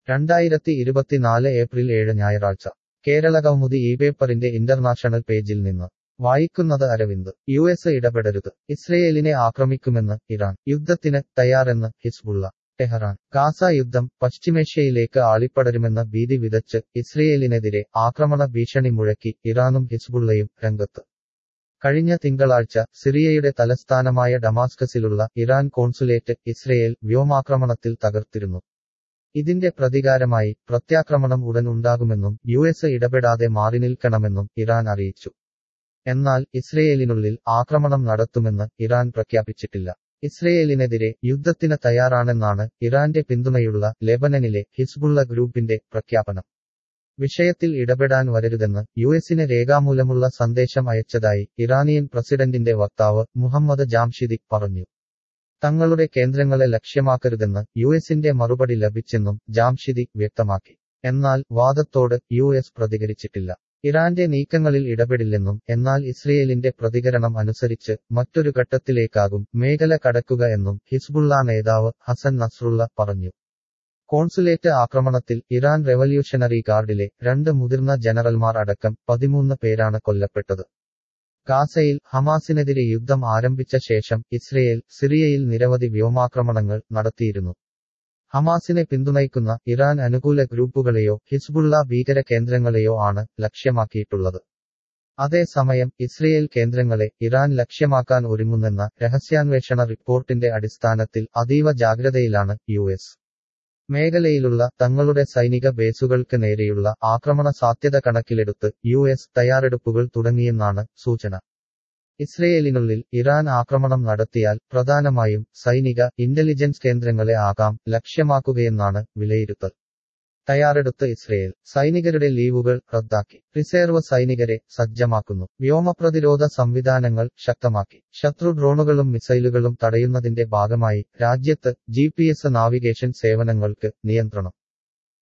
രണ്ടായിരത്തി ഇരുപത്തിനാല് ഏപ്രിൽ ഏഴ് ഞായറാഴ്ച കേരളകൗമുദി ഈ പേപ്പറിന്റെ ഇന്റർനാഷണൽ പേജിൽ നിന്ന് വായിക്കുന്നത് അരവിന്ദ് യു എസ് ഇടപെടരുത് ഇസ്രയേലിനെ ആക്രമിക്കുമെന്ന് ഇറാൻ യുദ്ധത്തിന് തയ്യാറെന്ന് ഹിസ്ബുള്ള ടെഹറാൻ ഗാസ യുദ്ധം പശ്ചിമേഷ്യയിലേക്ക് ആളിപ്പടരുമെന്ന ഭീതി വിതച്ച് ഇസ്രയേലിനെതിരെ ആക്രമണ ഭീഷണി മുഴക്കി ഇറാനും ഹിസ്ബുള്ളയും രംഗത്ത് കഴിഞ്ഞ തിങ്കളാഴ്ച സിറിയയുടെ തലസ്ഥാനമായ ഡമാസ്കസിലുള്ള ഇറാൻ കോൺസുലേറ്റ് ഇസ്രയേൽ വ്യോമാക്രമണത്തിൽ തകർത്തിരുന്നു ഇതിന്റെ പ്രതികാരമായി പ്രത്യാക്രമണം ഉടൻ ഉണ്ടാകുമെന്നും യു എസ് ഇടപെടാതെ മാറിനിൽക്കണമെന്നും ഇറാൻ അറിയിച്ചു എന്നാൽ ഇസ്രയേലിനുള്ളിൽ ആക്രമണം നടത്തുമെന്ന് ഇറാൻ പ്രഖ്യാപിച്ചിട്ടില്ല ഇസ്രയേലിനെതിരെ യുദ്ധത്തിന് തയ്യാറാണെന്നാണ് ഇറാന്റെ പിന്തുണയുള്ള ലെബനനിലെ ഹിസ്ബുള്ള ഗ്രൂപ്പിന്റെ പ്രഖ്യാപനം വിഷയത്തിൽ ഇടപെടാൻ വരരുതെന്ന് യു എസിന് രേഖാമൂലമുള്ള സന്ദേശം അയച്ചതായി ഇറാനിയൻ പ്രസിഡന്റിന്റെ വക്താവ് മുഹമ്മദ് ജാംഷിദി പറഞ്ഞു തങ്ങളുടെ കേന്ദ്രങ്ങളെ ലക്ഷ്യമാക്കരുതെന്ന് യു എസിന്റെ മറുപടി ലഭിച്ചെന്നും ജാംഷിദി വ്യക്തമാക്കി എന്നാൽ വാദത്തോട് യു എസ് പ്രതികരിച്ചിട്ടില്ല ഇറാന്റെ നീക്കങ്ങളിൽ ഇടപെടില്ലെന്നും എന്നാൽ ഇസ്രയേലിന്റെ പ്രതികരണം അനുസരിച്ച് മറ്റൊരു ഘട്ടത്തിലേക്കാകും മേഖല കടക്കുക എന്നും ഹിസ്ബുള്ള നേതാവ് ഹസൻ നസ്രുള്ള പറഞ്ഞു കോൺസുലേറ്റ് ആക്രമണത്തിൽ ഇറാൻ റെവല്യൂഷണറി ഗാർഡിലെ രണ്ട് മുതിർന്ന ജനറൽമാർ അടക്കം പതിമൂന്ന് പേരാണ് കൊല്ലപ്പെട്ടത് ഗാസയിൽ ഹമാസിനെതിരെ യുദ്ധം ആരംഭിച്ച ശേഷം ഇസ്രയേൽ സിറിയയിൽ നിരവധി വ്യോമാക്രമണങ്ങൾ നടത്തിയിരുന്നു ഹമാസിനെ പിന്തുണയ്ക്കുന്ന ഇറാൻ അനുകൂല ഗ്രൂപ്പുകളെയോ ഹിസ്ബുള്ള ഭീകര കേന്ദ്രങ്ങളെയോ ആണ് ലക്ഷ്യമാക്കിയിട്ടുള്ളത് അതേസമയം ഇസ്രയേൽ കേന്ദ്രങ്ങളെ ഇറാൻ ലക്ഷ്യമാക്കാൻ ഒരുങ്ങുന്നെന്ന രഹസ്യാന്വേഷണ റിപ്പോർട്ടിന്റെ അടിസ്ഥാനത്തിൽ അതീവ ജാഗ്രതയിലാണ് യു എസ് മേഖലയിലുള്ള തങ്ങളുടെ സൈനിക ബേസുകൾക്ക് നേരെയുള്ള ആക്രമണ സാധ്യത കണക്കിലെടുത്ത് യു എസ് തയ്യാറെടുപ്പുകൾ തുടങ്ങിയെന്നാണ് സൂചന ഇസ്രയേലിനുള്ളിൽ ഇറാൻ ആക്രമണം നടത്തിയാൽ പ്രധാനമായും സൈനിക ഇന്റലിജൻസ് കേന്ദ്രങ്ങളെ ആകാം ലക്ഷ്യമാക്കുകയെന്നാണ് വിലയിരുത്തൽ തയ്യാറെടുത്ത് ഇസ്രയേൽ സൈനികരുടെ ലീവുകൾ റദ്ദാക്കി റിസർവ് സൈനികരെ സജ്ജമാക്കുന്നു വ്യോമപ്രതിരോധ സംവിധാനങ്ങൾ ശക്തമാക്കി ശത്രു ഡ്രോണുകളും മിസൈലുകളും തടയുന്നതിന്റെ ഭാഗമായി രാജ്യത്ത് ജി നാവിഗേഷൻ സേവനങ്ങൾക്ക് നിയന്ത്രണം